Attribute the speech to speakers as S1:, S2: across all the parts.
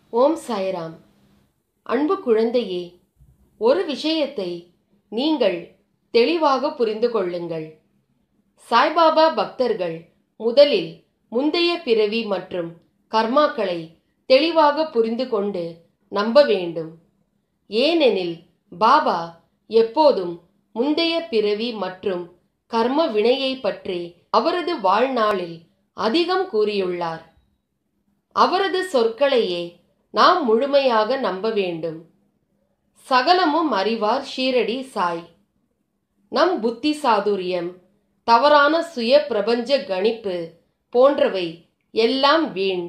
S1: ஓம் சாய்ராம் அன்பு குழந்தையே ஒரு விஷயத்தை நீங்கள் தெளிவாக புரிந்து கொள்ளுங்கள் சாய்பாபா பக்தர்கள் முதலில் முந்தைய பிறவி மற்றும் கர்மாக்களை தெளிவாக புரிந்து கொண்டு நம்ப வேண்டும் ஏனெனில் பாபா எப்போதும் முந்தைய பிறவி மற்றும் கர்ம வினையை பற்றி அவரது வாழ்நாளில் அதிகம் கூறியுள்ளார் அவரது சொற்களையே நாம் முழுமையாக நம்ப வேண்டும் சகலமும் அறிவார் ஷீரடி சாய் நம் புத்தி சாதுரியம் தவறான சுய பிரபஞ்ச கணிப்பு போன்றவை எல்லாம் வீண்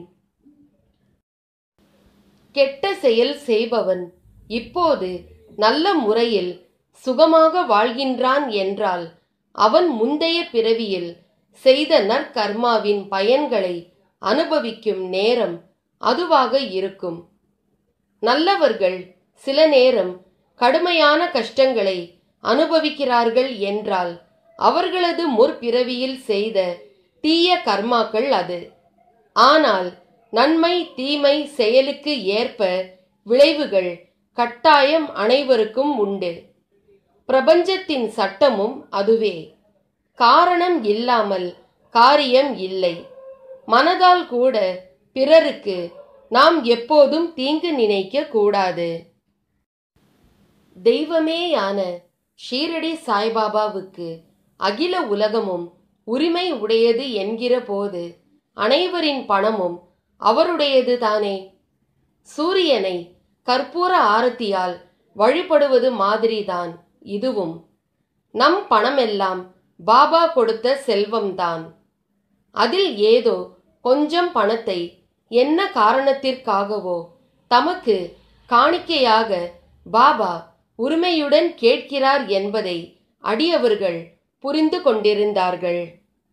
S1: கெட்ட செயல் செய்பவன் இப்போது நல்ல முறையில் சுகமாக வாழ்கின்றான் என்றால் அவன் முந்தைய பிறவியில் செய்த நற்கர்மாவின் பயன்களை அனுபவிக்கும் நேரம் அதுவாக இருக்கும் நல்லவர்கள் சில நேரம் கடுமையான கஷ்டங்களை அனுபவிக்கிறார்கள் என்றால் அவர்களது முற்பிறவியில் செய்த தீய கர்மாக்கள் அது ஆனால் நன்மை தீமை செயலுக்கு ஏற்ப விளைவுகள் கட்டாயம் அனைவருக்கும் உண்டு பிரபஞ்சத்தின் சட்டமும் அதுவே காரணம் இல்லாமல் காரியம் இல்லை மனதால் கூட பிறருக்கு நாம் எப்போதும் தீங்கு நினைக்க கூடாது தெய்வமேயான ஷீரடி சாய்பாபாவுக்கு அகில உலகமும் உரிமை உடையது என்கிற போது அனைவரின் பணமும் அவருடையது தானே சூரியனை கற்பூர ஆரத்தியால் வழிபடுவது மாதிரிதான் இதுவும் நம் பணமெல்லாம் பாபா கொடுத்த செல்வம்தான் அதில் ஏதோ கொஞ்சம் பணத்தை என்ன காரணத்திற்காகவோ தமக்கு காணிக்கையாக பாபா உரிமையுடன் கேட்கிறார் என்பதை அடியவர்கள் புரிந்து கொண்டிருந்தார்கள்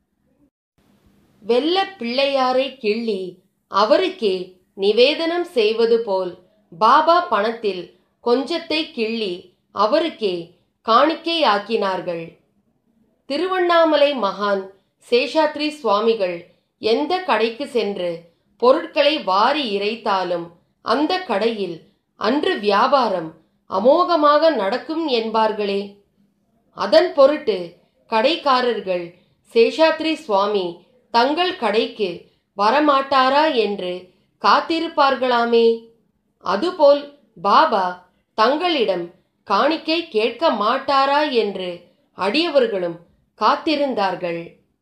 S1: வெள்ள பிள்ளையாரை கிள்ளி அவருக்கே நிவேதனம் செய்வது போல் பாபா பணத்தில் கொஞ்சத்தை கிள்ளி அவருக்கே காணிக்கையாக்கினார்கள் திருவண்ணாமலை மகான் சேஷாத்ரி சுவாமிகள் எந்த கடைக்கு சென்று பொருட்களை வாரி இறைத்தாலும் அந்த கடையில் அன்று வியாபாரம் அமோகமாக நடக்கும் என்பார்களே அதன் பொருட்டு கடைக்காரர்கள் சேஷாத்ரி சுவாமி தங்கள் கடைக்கு வரமாட்டாரா என்று காத்திருப்பார்களாமே அதுபோல் பாபா தங்களிடம் காணிக்கை கேட்க மாட்டாரா என்று அடியவர்களும் காத்திருந்தார்கள்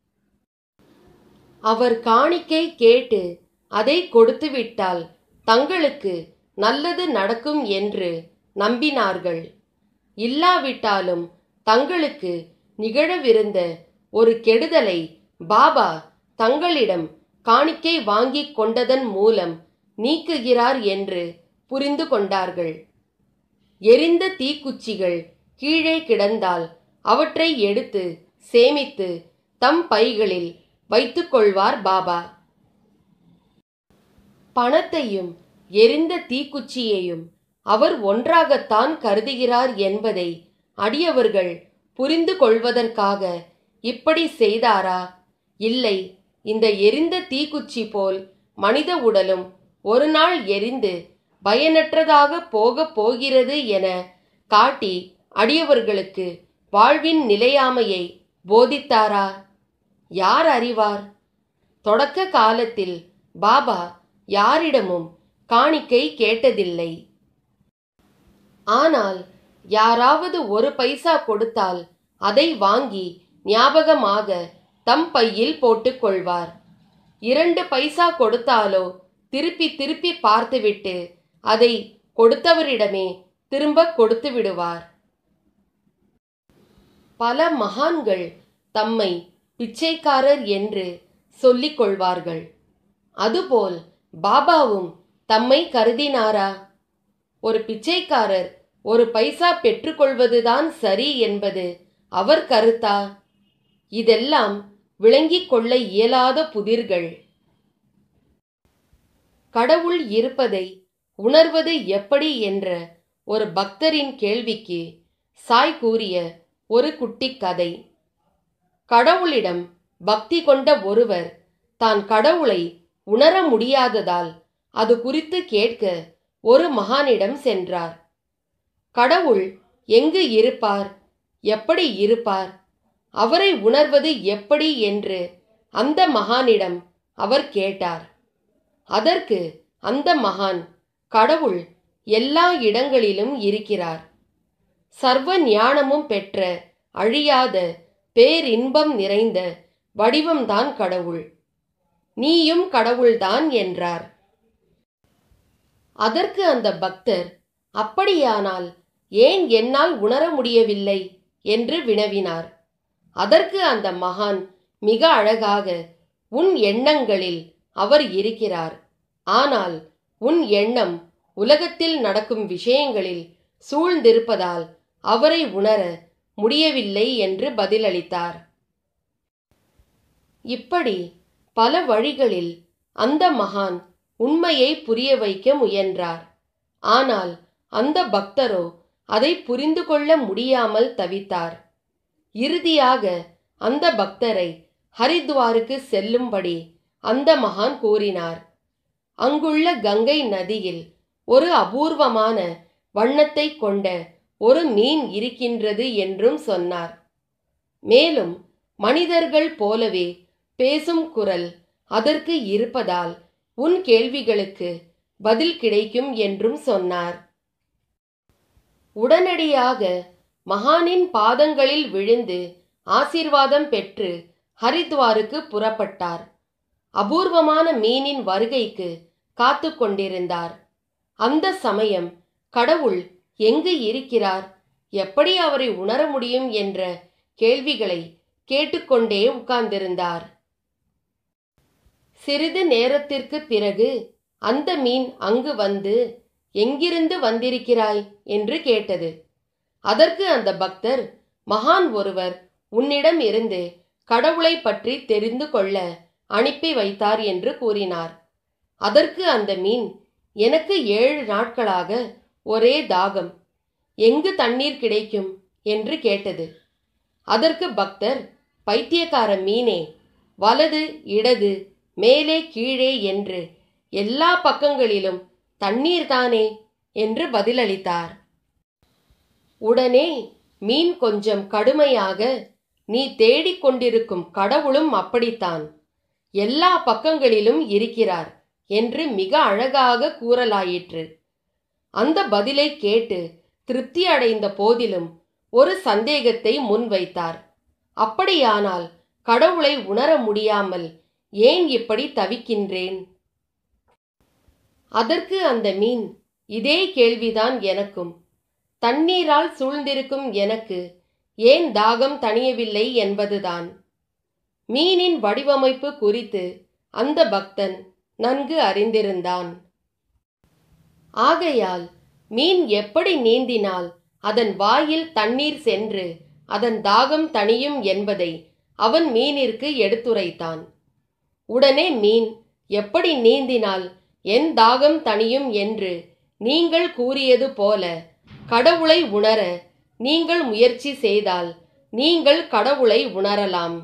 S1: அவர் காணிக்கை கேட்டு அதை கொடுத்துவிட்டால் தங்களுக்கு நல்லது நடக்கும் என்று நம்பினார்கள் இல்லாவிட்டாலும் தங்களுக்கு நிகழவிருந்த ஒரு கெடுதலை பாபா தங்களிடம் காணிக்கை வாங்கிக் கொண்டதன் மூலம் நீக்குகிறார் என்று புரிந்து கொண்டார்கள் எரிந்த தீக்குச்சிகள் கீழே கிடந்தால் அவற்றை எடுத்து சேமித்து தம் பைகளில் வைத்துக் கொள்வார் பாபா பணத்தையும் எரிந்த தீக்குச்சியையும் அவர் ஒன்றாகத்தான் கருதுகிறார் என்பதை அடியவர்கள் புரிந்து கொள்வதற்காக இப்படி செய்தாரா இல்லை இந்த எரிந்த தீக்குச்சி போல் மனித உடலும் ஒரு நாள் எரிந்து பயனற்றதாக போகப் போகிறது என காட்டி அடியவர்களுக்கு வாழ்வின் நிலையாமையை போதித்தாரா யார் அறிவார் தொடக்க காலத்தில் பாபா யாரிடமும் காணிக்கை கேட்டதில்லை ஆனால் யாராவது ஒரு பைசா கொடுத்தால் அதை வாங்கி ஞாபகமாக தம் பையில் போட்டுக்கொள்வார் இரண்டு பைசா கொடுத்தாலோ திருப்பி திருப்பி பார்த்துவிட்டு அதை கொடுத்தவரிடமே திரும்ப கொடுத்து விடுவார் பல மகான்கள் தம்மை பிச்சைக்காரர் என்று சொல்லிக் கொள்வார்கள் அதுபோல் பாபாவும் தம்மை கருதினாரா ஒரு பிச்சைக்காரர் ஒரு பைசா பெற்றுக்கொள்வதுதான் சரி என்பது அவர் கருத்தா இதெல்லாம் விளங்கிக் கொள்ள இயலாத புதிர்கள் கடவுள் இருப்பதை உணர்வது எப்படி என்ற ஒரு பக்தரின் கேள்விக்கு சாய் கூறிய ஒரு குட்டி கதை கடவுளிடம் பக்தி கொண்ட ஒருவர் தான் கடவுளை உணர முடியாததால் அது குறித்து கேட்க ஒரு மகானிடம் சென்றார் கடவுள் எங்கு இருப்பார் எப்படி இருப்பார் அவரை உணர்வது எப்படி என்று அந்த மகானிடம் அவர் கேட்டார் அதற்கு அந்த மகான் கடவுள் எல்லா இடங்களிலும் இருக்கிறார் சர்வ ஞானமும் பெற்ற அழியாத பேரின்பம் நிறைந்த வடிவம்தான் கடவுள் நீயும் கடவுள்தான் என்றார் அதற்கு அந்த பக்தர் அப்படியானால் ஏன் என்னால் உணர முடியவில்லை என்று வினவினார் அதற்கு அந்த மகான் மிக அழகாக உன் எண்ணங்களில் அவர் இருக்கிறார் ஆனால் உன் எண்ணம் உலகத்தில் நடக்கும் விஷயங்களில் சூழ்ந்திருப்பதால் அவரை உணர முடியவில்லை என்று பதிலளித்தார் இப்படி பல வழிகளில் அந்த மகான் உண்மையை புரிய வைக்க முயன்றார் ஆனால் அந்த பக்தரோ அதை புரிந்து கொள்ள முடியாமல் தவித்தார் இறுதியாக அந்த பக்தரை ஹரித்வாருக்கு செல்லும்படி அந்த மகான் கூறினார் அங்குள்ள கங்கை நதியில் ஒரு அபூர்வமான வண்ணத்தை கொண்ட ஒரு மீன் இருக்கின்றது என்றும் சொன்னார் மேலும் மனிதர்கள் போலவே பேசும் குரல் அதற்கு இருப்பதால் உன் கேள்விகளுக்கு பதில் கிடைக்கும் என்றும் சொன்னார் உடனடியாக மகானின் பாதங்களில் விழுந்து ஆசீர்வாதம் பெற்று ஹரித்வாருக்கு புறப்பட்டார் அபூர்வமான மீனின் வருகைக்கு காத்து கொண்டிருந்தார் அந்த சமயம் கடவுள் எங்கு இருக்கிறார் எப்படி அவரை உணர முடியும் என்ற கேள்விகளை கேட்டுக்கொண்டே உட்கார்ந்திருந்தார் சிறிது நேரத்திற்கு பிறகு அந்த மீன் அங்கு வந்து எங்கிருந்து வந்திருக்கிறாய் என்று கேட்டது அதற்கு அந்த பக்தர் மகான் ஒருவர் உன்னிடம் இருந்து கடவுளை பற்றி தெரிந்து கொள்ள அனுப்பி வைத்தார் என்று கூறினார் அதற்கு அந்த மீன் எனக்கு ஏழு நாட்களாக ஒரே தாகம் எங்கு தண்ணீர் கிடைக்கும் என்று கேட்டது அதற்கு பக்தர் பைத்தியக்கார மீனே வலது இடது மேலே கீழே என்று எல்லா பக்கங்களிலும் தண்ணீர் தானே என்று பதிலளித்தார் உடனே மீன் கொஞ்சம் கடுமையாக நீ தேடிக் கொண்டிருக்கும் கடவுளும் அப்படித்தான் எல்லா பக்கங்களிலும் இருக்கிறார் என்று மிக அழகாக கூறலாயிற்று அந்த பதிலை கேட்டு திருப்தி அடைந்த போதிலும் ஒரு சந்தேகத்தை முன்வைத்தார் அப்படியானால் கடவுளை உணர முடியாமல் ஏன் இப்படி தவிக்கின்றேன் அதற்கு அந்த மீன் இதே கேள்விதான் எனக்கும் தண்ணீரால் சூழ்ந்திருக்கும் எனக்கு ஏன் தாகம் தணியவில்லை என்பதுதான் மீனின் வடிவமைப்பு குறித்து அந்த பக்தன் நன்கு அறிந்திருந்தான் ஆகையால் மீன் எப்படி நீந்தினால் அதன் வாயில் தண்ணீர் சென்று அதன் தாகம் தணியும் என்பதை அவன் மீனிற்கு எடுத்துரைத்தான் உடனே மீன் எப்படி நீந்தினால் என் தாகம் தணியும் என்று நீங்கள் கூறியது போல கடவுளை உணர நீங்கள் முயற்சி செய்தால் நீங்கள் கடவுளை உணரலாம்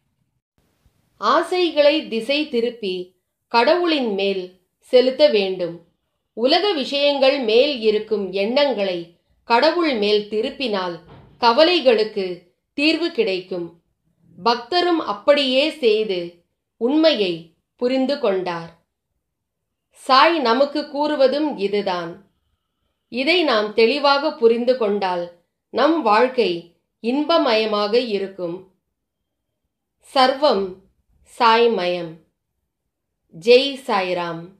S1: ஆசைகளை திசை திருப்பி கடவுளின் மேல் செலுத்த வேண்டும் உலக விஷயங்கள் மேல் இருக்கும் எண்ணங்களை கடவுள் மேல் திருப்பினால் கவலைகளுக்கு தீர்வு கிடைக்கும் பக்தரும் அப்படியே செய்து உண்மையை புரிந்து கொண்டார் சாய் நமக்கு கூறுவதும் இதுதான் இதை நாம் தெளிவாக புரிந்து கொண்டால் நம் வாழ்க்கை இன்பமயமாக இருக்கும் சர்வம் சாய்மயம் ஜெய் சாய்ராம்